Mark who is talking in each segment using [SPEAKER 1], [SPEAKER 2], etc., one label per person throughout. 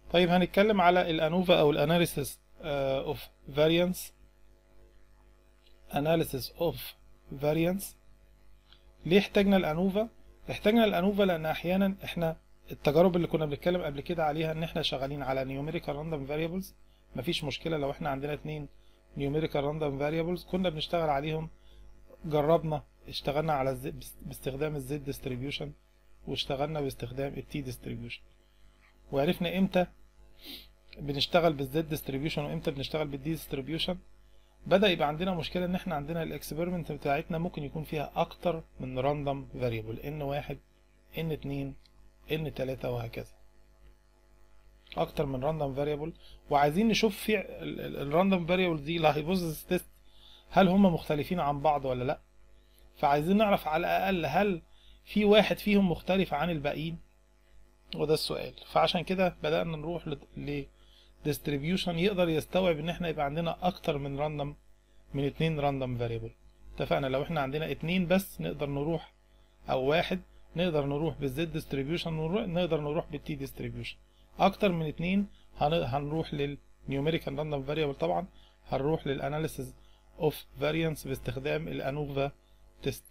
[SPEAKER 1] طيب هنتكلم على الانوفا او الاناليسيس اوف فاريانس اناليسيس اوف فاريانس ليه احتاجنا الانوفا احتاجنا الانوفا لان احيانا احنا التجارب اللي كنا بنتكلم قبل كده عليها ان احنا شغالين على نيوميريكال راندوم فاريبلز مفيش مشكله لو احنا عندنا اتنين نيوميريكال راندوم فاريبلز كنا بنشتغل عليهم جربنا اشتغلنا على الزد باستخدام الزد ديستريبيوشن واشتغلنا باستخدام التي ديستريبيوشن وعرفنا امتى بنشتغل بالزد ديستريبيوشن وامتى بنشتغل بالدي ديستريبيوشن بدا يبقى عندنا مشكله ان احنا عندنا الاكسبيرمنت بتاعتنا ممكن يكون فيها اكتر من راندوم فاريبل ان واحد ان اتنين ان تلاتة وهكذا اكتر من راندوم فاريبل وعايزين نشوف في الراندوم فاريبل دي الهايبوثيسيس تيست هل هم مختلفين عن بعض ولا لا فعايزين نعرف على الاقل هل في واحد فيهم مختلف عن الباقيين وده السؤال فعشان كده بدأنا نروح ل distribution يقدر يستوعب ان احنا يبقى عندنا اكتر من راندوم من اتنين راندوم فاريبل اتفقنا لو احنا عندنا اتنين بس نقدر نروح او واحد نقدر نروح بالزد ديستريبيوشن نقدر نروح بالتي ديستريبيوشن اكتر من اتنين هنروح للنيوميريكال راندوم فاريبل طبعا هنروح للاناليسيز اوف فاريانس باستخدام الانوفا تيست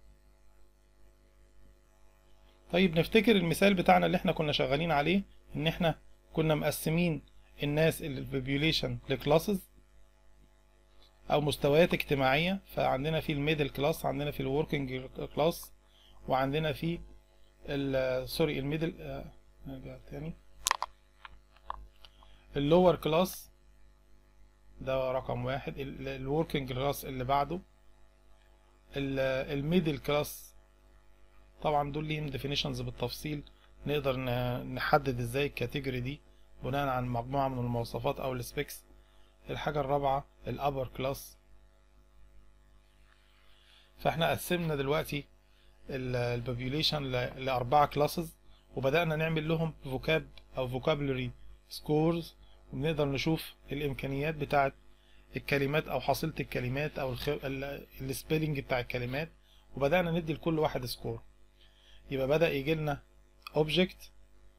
[SPEAKER 1] طيب نفتكر المثال بتاعنا اللي احنا كنا شغالين عليه ان احنا كنا مقسمين الناس اللي في البوبيوليشن لكلاسز او مستويات اجتماعية فعندنا في الميدل كلاس عندنا في الوركينج كلاس وعندنا في سوري الميدل نرجع تاني اللور كلاس ده رقم واحد الوركينج كلاس اللي بعده الميدل كلاس طبعا دول ليهم ديفينيشنز بالتفصيل نقدر نحدد ازاي الكاتيجوري دي بناء على مجموعة من المواصفات او السبيكس الحاجة الرابعة الابر كلاس فاحنا قسمنا دلوقتي البوبيوليشن لأربعة كلاسز وبدأنا نعمل لهم فوكاب أو فوكابلري سكورز وبنقدر نشوف الإمكانيات بتاعة الكلمات أو حصيلة الكلمات أو السبيلنج بتاع الكلمات وبدأنا ندي لكل واحد سكور يبقى بدأ يجي لنا اوبجكت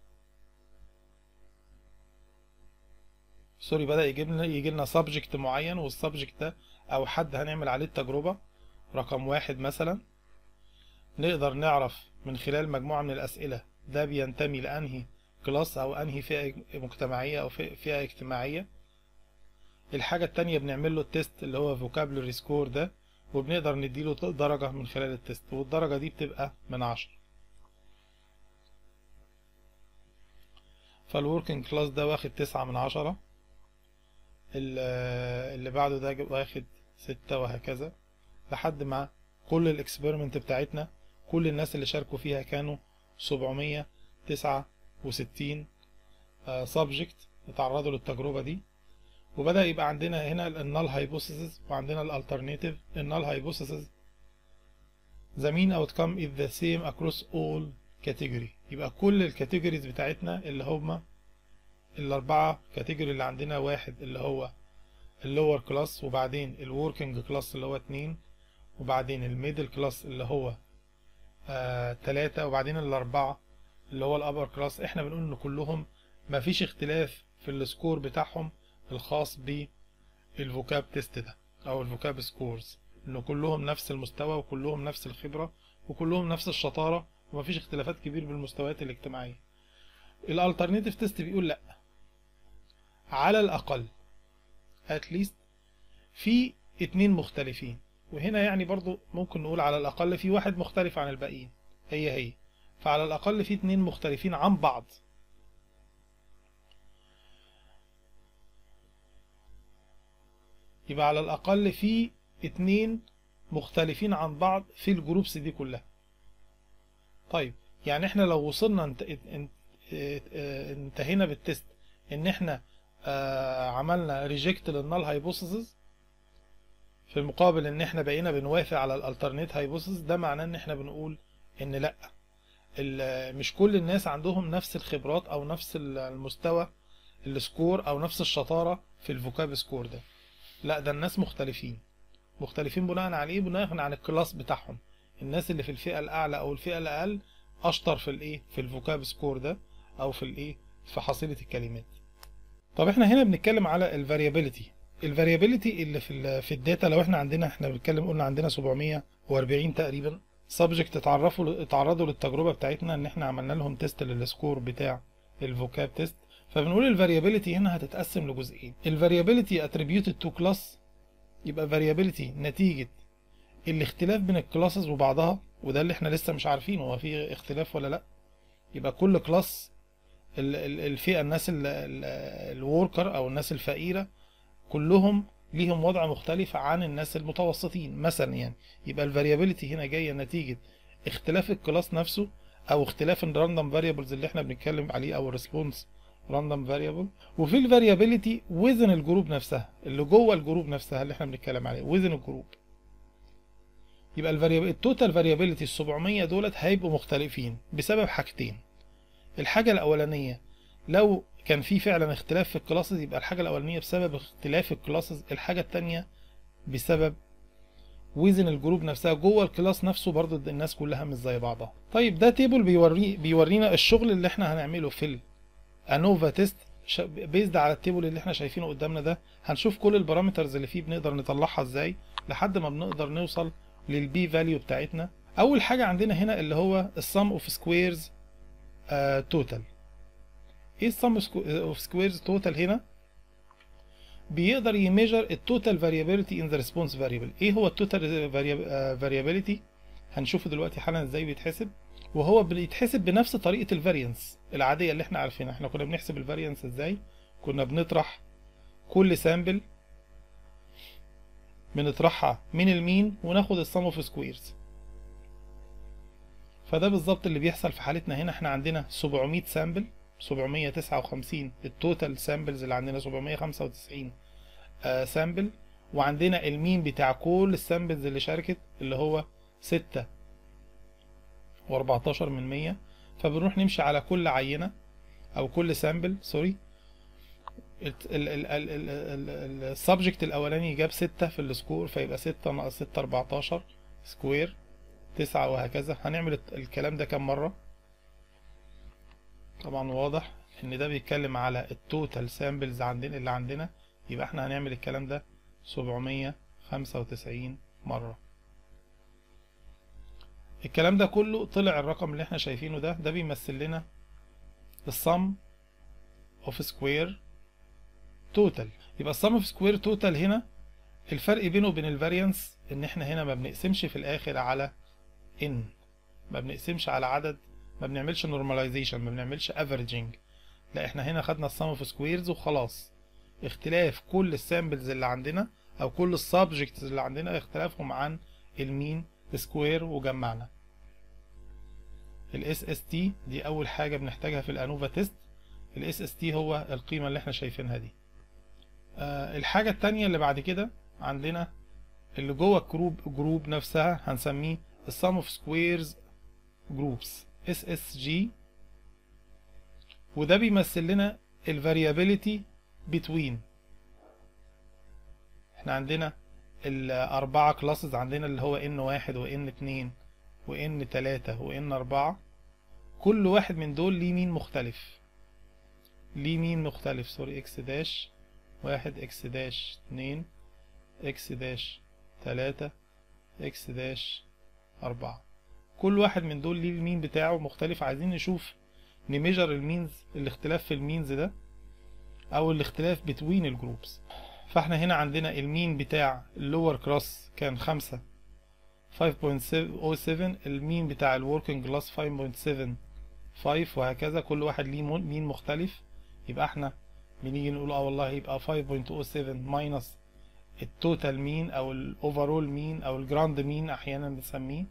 [SPEAKER 1] سوري بدأ يجي لنا يجي لنا سبجكت معين والسبجكت ده أو حد هنعمل عليه التجربة رقم واحد مثلا نقدر نعرف من خلال مجموعة من الأسئلة ده بينتمي لأنهي كلاس أو أنهي فئة مجتمعية أو فئة اجتماعية الحاجة التانية بنعمل له التيست اللي هو vocabulary score ده وبنقدر نديله درجة من خلال التيست والدرجة دي بتبقى من عشرة فالوركينج كلاس ده واخد تسعة من عشرة اللي بعده ده واخد ستة وهكذا لحد ما كل الاكسبيرمنت بتاعتنا كل الناس اللي شاركوا فيها كانوا 769 سبجكت اتعرضوا للتجربة دي وبدأ يبقى عندنا هنا النال هايبوثيسيس وعندنا الالترناتيف النال هايبوثيسيس the mean outcome is the same across all category يبقى كل الكاتيجوريز بتاعتنا اللي هما الأربعة كاتيجوري اللي عندنا واحد اللي هو اللور كلاس وبعدين الوركينج كلاس اللي هو اتنين وبعدين الميدل كلاس اللي هو آه تلاتة وبعدين الأربعة اللي هو الأبر كلاس احنا بنقول إن كلهم مفيش اختلاف في السكور بتاعهم الخاص بالفوكاب تيست ده أو الفوكاب سكورز إن كلهم نفس المستوى وكلهم نفس الخبرة وكلهم نفس الشطارة ومفيش اختلافات كبير بالمستويات الاجتماعية الالترناتيف تيست بيقول لأ على الأقل at least في اتنين مختلفين وهنا يعني برضو ممكن نقول على الأقل في واحد مختلف عن الباقيين هي هي فعلى الأقل في اتنين مختلفين عن بعض يبقى على الأقل في اتنين مختلفين عن بعض في الجروبس دي كلها طيب يعني احنا لو وصلنا انت انت انتهينا بالتست ان احنا آه عملنا ريجكت للنال هايبوثيسز في المقابل ان احنا بقينا بنوافق على الالترنيت هايبوثيسز ده معناه ان احنا بنقول ان لا مش كل الناس عندهم نفس الخبرات او نفس المستوى السكور او نفس الشطارة في الفوكاب سكور ده لا ده الناس مختلفين مختلفين بناء على ايه بناء على الكلاس بتاعهم الناس اللي في الفئة الاعلى او الفئة الاقل اشطر في الايه في الفوكاب سكور ده او في الايه في حصيلة الكلمات طب احنا هنا بنتكلم على الفاريابيليتي الفاريابيليتي اللي في ال في الداتا لو احنا عندنا احنا بنتكلم قلنا عندنا 740 تقريبا سبجكت اتعرفوا اتعرضوا للتجربه بتاعتنا ان احنا عملنا لهم تيست للسكور بتاع الفوكاب تيست فبنقول الفاريابيليتي هنا هتتقسم لجزئين الفاريابيليتي اتريبيوتد تو كلاس يبقى فاريابيليتي نتيجه الاختلاف بين الكلاسز وبعضها وده اللي احنا لسه مش عارفين هو في اختلاف ولا لا يبقى كل كلاس الفئه الناس الوركر او الناس الفقيره كلهم ليهم وضع مختلف عن الناس المتوسطين مثلا يعني يبقى الفاريابيليتي هنا جايه نتيجه اختلاف الكلاس نفسه او اختلاف الراندوم فاريبلز اللي احنا بنتكلم عليه او الريسبونس راندوم فاريبل وفي الفاريابيليتي وزن الجروب نفسها اللي جوه الجروب نفسها اللي احنا بنتكلم عليه وزن الجروب يبقى الفاريابيلتي التوتال فاريابيلتي ال 700 دولت هيبقوا مختلفين بسبب حاجتين الحاجه الاولانيه لو كان في فعلا اختلاف في الكلاسز يبقى الحاجة الأولانية بسبب اختلاف الكلاسز الحاجة التانية بسبب وزن الجروب نفسها جوه الكلاس نفسه برضو الناس كلها مش زي بعضها طيب ده تيبل بيوري بيورينا الشغل اللي احنا هنعمله في الانوفا تيست بيزد على التيبل اللي احنا شايفينه قدامنا ده هنشوف كل البارامترز اللي فيه بنقدر نطلعها ازاي لحد ما بنقدر نوصل للبي فاليو بتاعتنا اول حاجه عندنا هنا اللي هو السم اوف سكويرز توتال ايه السم اوف سكويرز توتال هنا بيقدر يميجر التوتال فاريابيلتي ان ذا ريسبونس فاريبل ايه هو التوتال فاريابيلتي هنشوفه دلوقتي حالا ازاي بيتحسب وهو بيتحسب بنفس طريقه الفاريانس العاديه اللي احنا عارفينها احنا كنا بنحسب الفاريانس ازاي كنا بنطرح كل سامبل بنطرحها من المين وناخد السم اوف سكويرز فده بالظبط اللي بيحصل في حالتنا هنا احنا عندنا 700 سامبل 759 التوتال سامبلز اللي عندنا 795 آه سامبل وعندنا المين بتاع كل السامبلز اللي شاركت اللي هو 6 و14 من 100 فبنروح نمشي على كل عينة او كل سامبل سوري السبجكت الاولاني جاب 6 في السكور فيبقى 6 ناقص 6 14 سكوير 9 وهكذا هنعمل الكلام ده كام مرة طبعا واضح ان ده بيتكلم على التوتال سامبلز عندنا اللي عندنا يبقى احنا هنعمل الكلام ده 795 مرة الكلام ده كله طلع الرقم اللي احنا شايفينه ده ده بيمثل لنا السم اوف سكوير توتال يبقى السم اوف سكوير توتال هنا الفرق بينه وبين الفاريانس ان احنا هنا ما بنقسمش في الاخر على ان ما بنقسمش على عدد ما بنعملش نورماليزيشن ما بنعملش افريجنج لا احنا هنا خدنا السم اوف سكويرز وخلاص اختلاف كل السامبلز اللي عندنا او كل السبجكتس اللي عندنا اختلافهم عن المين سكوير وجمعنا الاس اس تي دي اول حاجه بنحتاجها في الانوفا تيست الاس اس تي هو القيمه اللي احنا شايفينها دي آه الحاجه التانية اللي بعد كده عندنا اللي جوه الجروب جروب نفسها هنسميه السم اوف سكويرز جروبس اس اس جي وده بيمثل لنا الفاريابيليتي بتوين احنا عندنا الأربعة كلاسز عندنا اللي هو ان واحد وان اتنين وان تلاتة وان أربعة كل واحد من دول ليه مين مختلف ليه مين مختلف سوري اكس داش واحد اكس داش اتنين اكس داش تلاتة اكس داش أربعة كل واحد من دول ليه المين بتاعه مختلف عايزين نشوف نميجر المينز الاختلاف في المينز ده او الاختلاف بتوين الجروبس فاحنا هنا عندنا المين بتاع اللور كلاس كان خمسة 5.07 المين بتاع الوركينج كلاس 5.75 وهكذا كل واحد ليه مين مختلف يبقى احنا بنيجي نقول اه والله يبقى 5.07 ماينس التوتال مين او الاوفرول مين او الجراند مين احيانا بنسميه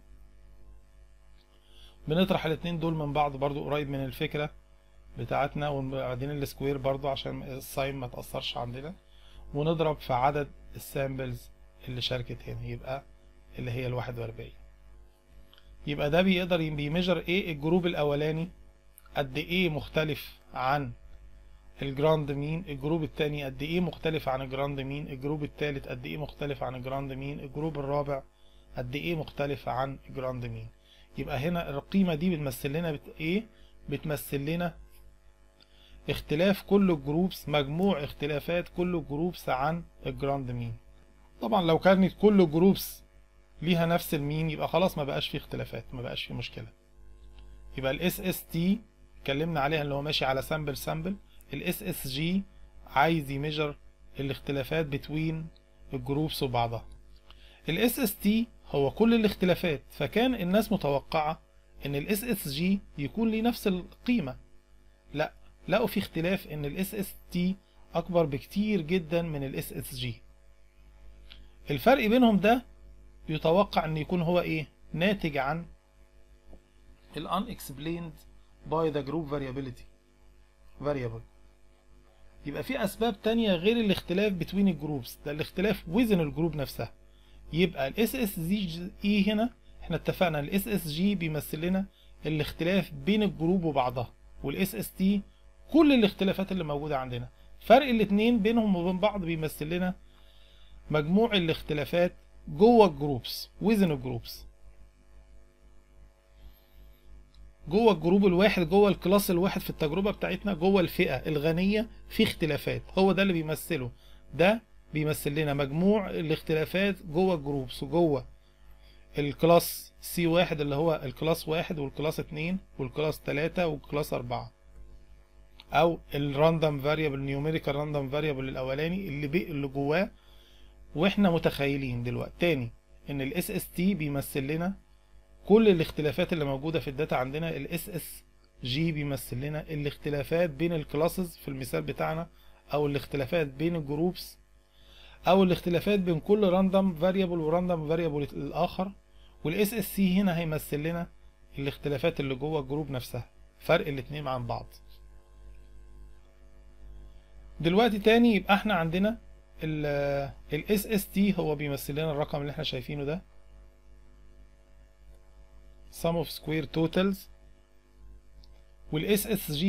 [SPEAKER 1] بنطرح الاتنين دول من بعض برضو قريب من الفكرة بتاعتنا وبعدين السكوير برضو عشان الساين ما تأثرش عندنا ونضرب في عدد السامبلز اللي شاركت هنا يبقى اللي هي الواحد واربعين يبقى ده بيقدر بيميجر ايه الجروب الاولاني قد ايه مختلف عن الجراند مين الجروب التاني قد ايه مختلف عن الجراند مين الجروب التالت قد ايه مختلف عن الجراند مين الجروب الرابع قد ايه مختلف عن الجراند مين يبقى هنا القيمة دي بتمثل لنا بت... ايه بتمثل لنا اختلاف كل الجروبس مجموع اختلافات كل الجروبس عن الجراند مين طبعا لو كانت كل الجروبس ليها نفس المين يبقى خلاص ما بقاش فيه اختلافات ما بقاش فيه مشكلة يبقى الاس اس تي اتكلمنا عليها اللي هو ماشي على سامبل سامبل الاس اس جي عايز يميجر الاختلافات بتوين الجروبس وبعضها الاس اس تي هو كل الاختلافات فكان الناس متوقعة ان الاس اس جي يكون ليه نفس القيمة لا لقوا في اختلاف ان الاس اس تي اكبر بكتير جدا من الاس اس جي الفرق بينهم ده يتوقع ان يكون هو ايه ناتج عن ال unexplained by the group variability variable يبقى في اسباب تانية غير الاختلاف between الجروبس ده الاختلاف within الجروب نفسها يبقى ال SSG هنا احنا اتفقنا ال SSG بيمثل لنا الاختلاف بين الجروب وبعضها وال SST كل الاختلافات اللي موجودة عندنا فرق الاتنين بينهم وبين بعض بيمثل لنا مجموع الاختلافات جوه الجروبس within الجروبس جوه الجروب الواحد جوه الكلاس الواحد في التجربة بتاعتنا جوه الفئة الغنية في اختلافات هو ده اللي بيمثله ده بيمثل لنا مجموع الاختلافات جوه الجروبس وجوه الكلاس سي واحد اللي هو الكلاس واحد والكلاس اتنين والكلاس تلاتة والكلاس أربعة أو الراندوم فاريبل نيوميريكال راندوم فاريبل الأولاني اللي بي اللي جواه واحنا متخيلين دلوقتي تاني ان الاس اس تي بيمثل لنا كل الاختلافات اللي موجودة في الداتا عندنا الاس اس جي بيمثل لنا الاختلافات بين الكلاسز في المثال بتاعنا او الاختلافات بين الجروبس او الاختلافات بين كل راندوم فاريبل وراندوم فاريبل الاخر والاس اس سي هنا هيمثل لنا الاختلافات اللي جوه الجروب نفسها فرق الاتنين عن بعض دلوقتي تاني يبقى احنا عندنا ال SST هو بيمثل لنا الرقم اللي احنا شايفينه ده sum of square totals وال SSG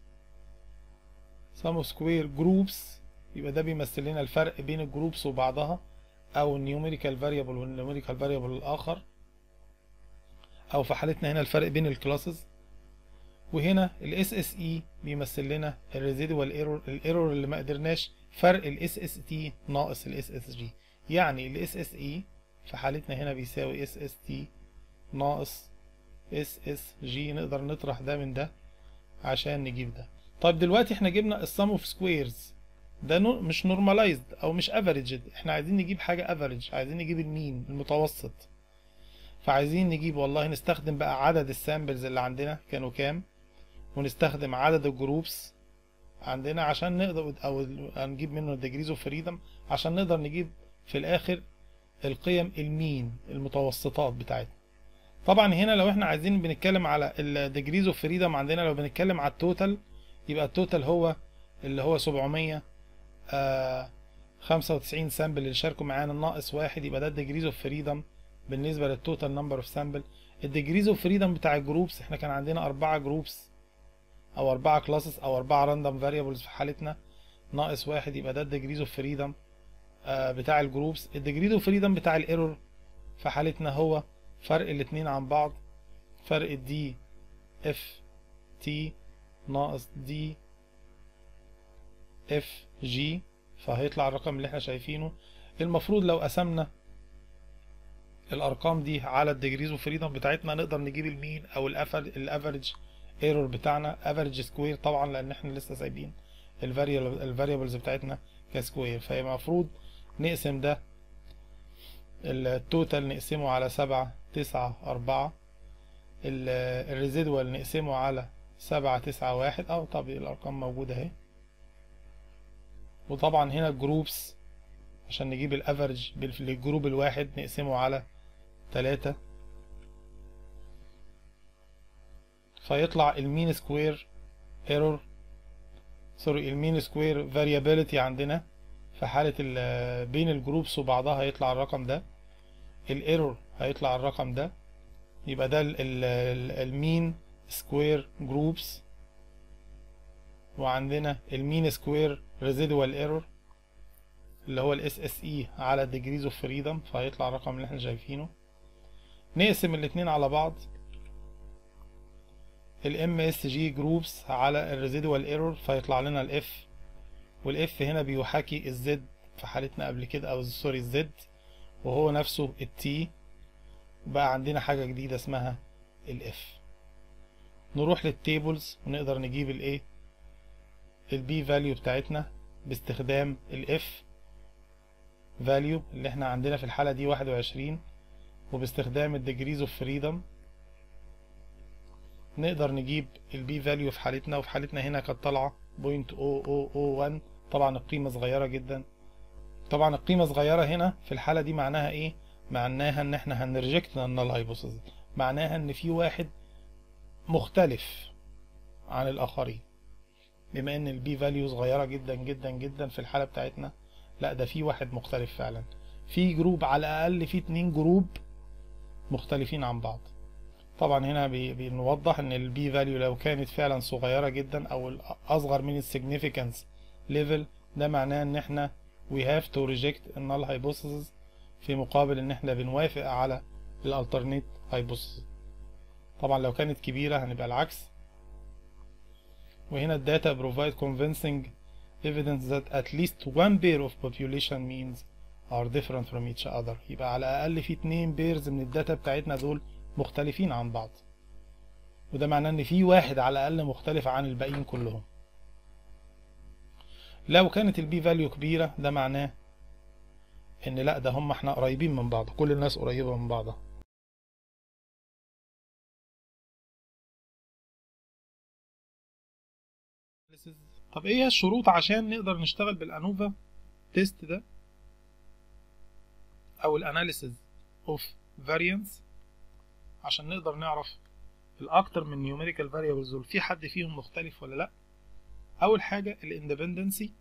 [SPEAKER 1] sum of square groups يبقى ده بيمثل لنا الفرق بين الجروبس وبعضها او النيوميريكال فاريبل والنيوميريكال فاريبل الاخر او في حالتنا هنا الفرق بين الكلاسز وهنا ال SSE بيمثل لنا الريزيدوال ايرور الايرور اللي ما قدرناش فرق ال SST ناقص ال SSG يعني ال SSE في حالتنا هنا بيساوي SST ناقص SSG نقدر نطرح ده من ده عشان نجيب ده طيب دلوقتي احنا جبنا السم اوف سكويرز ده نو مش نورماليزد او مش افريجد احنا عايزين نجيب حاجه افريج عايزين نجيب المين المتوسط فعايزين نجيب والله نستخدم بقى عدد السامبلز اللي عندنا كانوا كام ونستخدم عدد الجروبس عندنا عشان نقدر او هنجيب منه الديجريز اوف فريدم عشان نقدر نجيب في الاخر القيم المين المتوسطات بتاعتنا طبعا هنا لو احنا عايزين بنتكلم على الديجريز اوف فريدم عندنا لو بنتكلم على التوتال يبقى التوتال هو اللي هو 700 آه 95 سامبل اللي شاركوا معانا ناقص واحد يبقى ده الديجريز اوف فريدم بالنسبه للتوتال نمبر اوف سامبل الديجريز اوف فريدم بتاع الجروبس احنا كان عندنا أربعة جروبس او اربعة كلاسز او اربعة راندوم فاريبلز في حالتنا ناقص واحد يبقى ده الديجريز اوف فريدم بتاع الجروبس الديجريز اوف فريدم بتاع الايرور في حالتنا هو فرق الاتنين عن بعض فرق الدي اف تي ناقص دي اف جي فهيطلع الرقم اللي احنا شايفينه المفروض لو قسمنا الارقام دي على الديجريز اوف فريدم بتاعتنا نقدر نجيب المين او الافريج ايرور بتاعنا افريج سكوير طبعا لان احنا لسه سايبين الفاريبلز بتاعتنا كسكوير فيبقى المفروض نقسم ده التوتال نقسمه على سبعة تسعة أربعة الريزيدوال نقسمه على سبعة تسعة واحد أو طب الأرقام موجودة اهي وطبعا هنا الجروبس عشان نجيب الافرج للجروب الواحد نقسمه على تلاتة فيطلع المين سكوير ايرور سوري المين سكوير فاريابيليتي عندنا في حالة بين الجروبس وبعضها هيطلع الرقم ده الايرور هيطلع الرقم ده يبقى ده المين سكوير جروبس وعندنا المين سكوير ريزيدوال ايرور اللي هو الاس اس اي على degrees اوف فريدم فهيطلع الرقم اللي احنا شايفينه نقسم الاتنين على بعض الام اس جي جروبس على الريزيدوال ايرور فيطلع لنا الاف والاف هنا بيحاكي الزد في حالتنا قبل كده او سوري الزد وهو نفسه التي بقى عندنا حاجة جديدة اسمها الاف نروح للتيبلز ونقدر نجيب الايه البي فاليو بتاعتنا باستخدام الاف فاليو اللي احنا عندنا في الحالة دي واحد وعشرين وباستخدام الديجريز اوف فريدم نقدر نجيب البي فاليو في حالتنا وفي حالتنا هنا كانت طالعة بوينت او او او وان طبعا القيمة صغيرة جدا طبعا القيمة صغيرة هنا في الحالة دي معناها ايه معناها ان احنا هنرجكت النال هايبوثيسيس معناها ان في واحد مختلف عن الاخرين بما ان البي فاليو صغيرة جدا جدا جدا في الحالة بتاعتنا لا ده في واحد مختلف فعلا في جروب على الاقل في اتنين جروب مختلفين عن بعض طبعا هنا بنوضح ان البي فاليو لو كانت فعلا صغيرة جدا او اصغر من السيجنيفيكانس ليفل ده معناه ان احنا we have to reject النال hypothesis في مقابل ان احنا بنوافق على الالترنيت hypothesis طبعا لو كانت كبيرة هنبقى العكس وهنا الداتا provide convincing evidence that at least one pair of population means are different from each other يبقى على الأقل في اتنين بيرز من الداتا بتاعتنا دول مختلفين عن بعض وده معناه ان في واحد على الأقل مختلف عن الباقيين كلهم لو كانت البي فاليو كبيرة ده معناه ان لا ده هم احنا قريبين من بعض كل الناس قريبة من بعضها طب ايه الشروط عشان نقدر نشتغل بالانوفا تيست ده او الاناليسز اوف فاريانس عشان نقدر نعرف الاكتر من نيوميريكال فاريبلز دول في حد فيهم مختلف ولا لا اول حاجه الاندبندنسي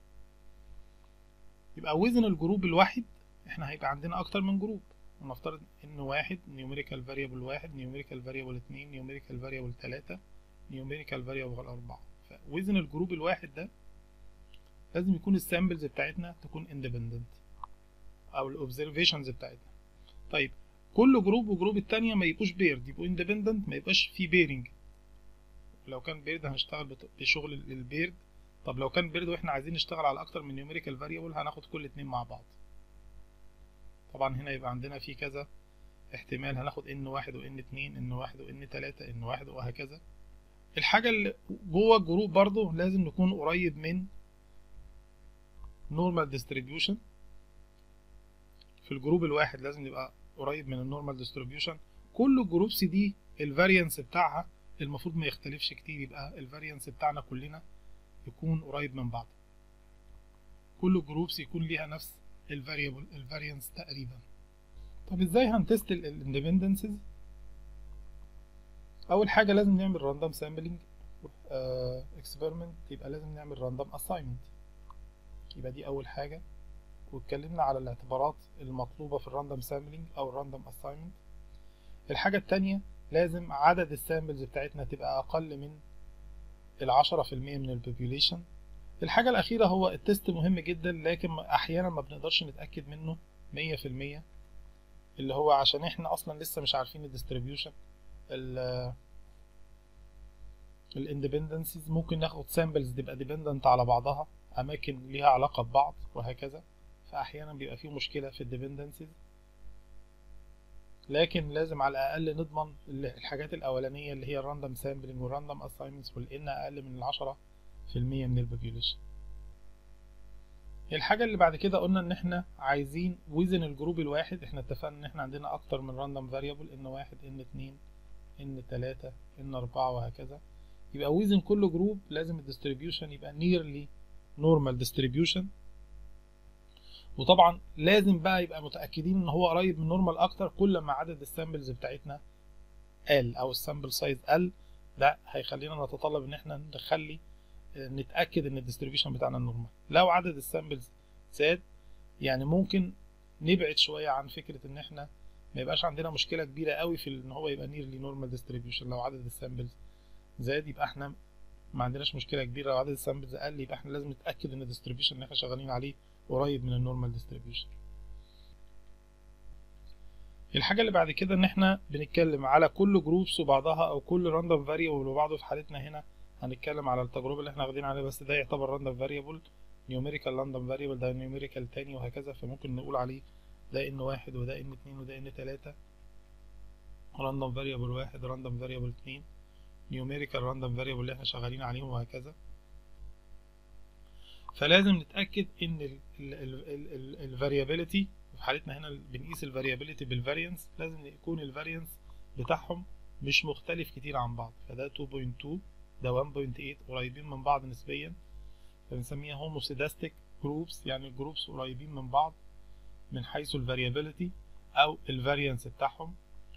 [SPEAKER 1] يبقى وزن الجروب الواحد احنا هيبقى عندنا اكتر من جروب ونفترض ان واحد نيوميريكال فاريبل واحد نيوميريكال فاريبل اتنين نيوميريكال فاريبل تلاتة نيوميريكال فاريبل اربعة فوزن الجروب الواحد ده لازم يكون السامبلز بتاعتنا تكون اندبندنت او الاوبزرفيشنز بتاعتنا طيب كل جروب وجروب التانية ما يبقوش بيرد يبقوا اندبندنت ما يبقاش في بيرنج لو كان بيرد هنشتغل بشغل البيرد طب لو كان بيرد واحنا عايزين نشتغل على اكتر من نيوميريكال فاريبل هناخد كل اتنين مع بعض طبعا هنا يبقى عندنا في كذا احتمال هناخد ان واحد وان اتنين ان واحد وان تلاتة ان واحد وهكذا الحاجة اللي جوه الجروب برضو لازم نكون قريب من normal distribution في الجروب الواحد لازم يبقى قريب من النورمال ديستريبيوشن كل الجروبس دي الفاريانس بتاعها المفروض ما يختلفش كتير يبقى الفاريانس بتاعنا كلنا يكون قريب من بعض كل الجروبس يكون ليها نفس الفاريبل الفاريانس تقريبا طب ازاي هنتست الاندبندنسز اول حاجه لازم نعمل راندوم سامبلنج اكسبيرمنت يبقى لازم نعمل راندوم اساينمنت يبقى دي اول حاجه واتكلمنا على الاعتبارات المطلوبة في الراندوم سامبلينج أو الراندوم اساينمنت الحاجة التانية لازم عدد السامبلز بتاعتنا تبقى أقل من العشرة في المية من البوبيوليشن الحاجة الأخيرة هو التست مهم جدا لكن أحيانا ما بنقدرش نتأكد منه مية في المية اللي هو عشان احنا أصلا لسه مش عارفين الديستريبيوشن ال الاندبندنسز ممكن ناخد سامبلز تبقى ديبندنت على بعضها أماكن ليها علاقة ببعض وهكذا فأحيانا بيبقى فيه مشكلة في الديبندنسز لكن لازم على الأقل نضمن الحاجات الأولانية اللي هي الراندوم سامبلنج والراندوم اساينمنتس والإن أقل من العشرة في المية من البوبيوليشن الحاجة اللي بعد كده قلنا إن إحنا عايزين وزن الجروب الواحد إحنا اتفقنا إن إحنا عندنا أكتر من راندوم فاريبل إن واحد إن اتنين إن تلاتة إن أربعة وهكذا يبقى وزن كل جروب لازم الديستريبيوشن يبقى نيرلي نورمال ديستريبيوشن وطبعا لازم بقى يبقى متاكدين ان هو قريب من نورمال اكتر كل ما عدد السامبلز بتاعتنا قل او السامبل سايز قل ده هيخلينا نتطلب ان احنا نخلي نتاكد ان الديستريبيوشن بتاعنا نورمال لو عدد السامبلز زاد يعني ممكن نبعد شويه عن فكره ان احنا ما يبقاش عندنا مشكله كبيره قوي في ان هو يبقى نيرلي نورمال ديستريبيوشن لو عدد السامبلز زاد يبقى احنا ما عندناش مشكله كبيره لو عدد السامبلز قل يبقى احنا لازم نتاكد ان الديستريبيوشن اللي احنا شغالين عليه قريب من النورمال ديستريبيوشن الحاجة اللي بعد كده ان احنا بنتكلم على كل جروبس وبعضها او كل راندوم فاريبل وبعضه في حالتنا هنا هنتكلم على التجربة اللي احنا واخدين عليها بس ده يعتبر راندوم فاريبل نيوميريكال راندوم فاريبل ده نيوميريكال تاني وهكذا فممكن نقول عليه ده ان واحد وده ان اتنين وده ان تلاتة راندوم فاريبل واحد راندوم فاريبل اتنين نيوميريكال راندوم فاريبل اللي احنا شغالين عليهم وهكذا فلازم نتأكد ان الفاريابيليتي في حالتنا هنا بنقيس الفاريابيليتي بالفاريانس لازم يكون الفاريانس بتاعهم مش مختلف كتير عن بعض فده 2.2 ده 1.8 قريبين من بعض نسبيا فبنسميها هوموسيداستيك جروبس يعني الجروبس قريبين من بعض من حيث الفاريابيليتي او الفاريانس بتاعهم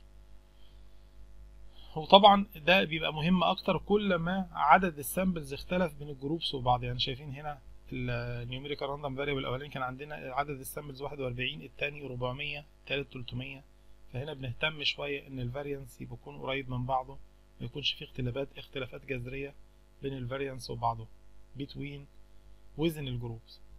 [SPEAKER 1] وطبعا ده بيبقى مهم اكتر كل ما عدد السامبلز اختلف بين الجروبس وبعض يعني شايفين هنا النيوميريكال راندوم فاريبل الاولاني كان عندنا عدد السامبلز 41 الثاني 400 الثالث 300 فهنا بنهتم شويه ان الفاريانس يكون قريب من بعضه ما يكونش فيه اختلافات اختلافات جذريه بين الفاريانس وبعضه between within الجروبس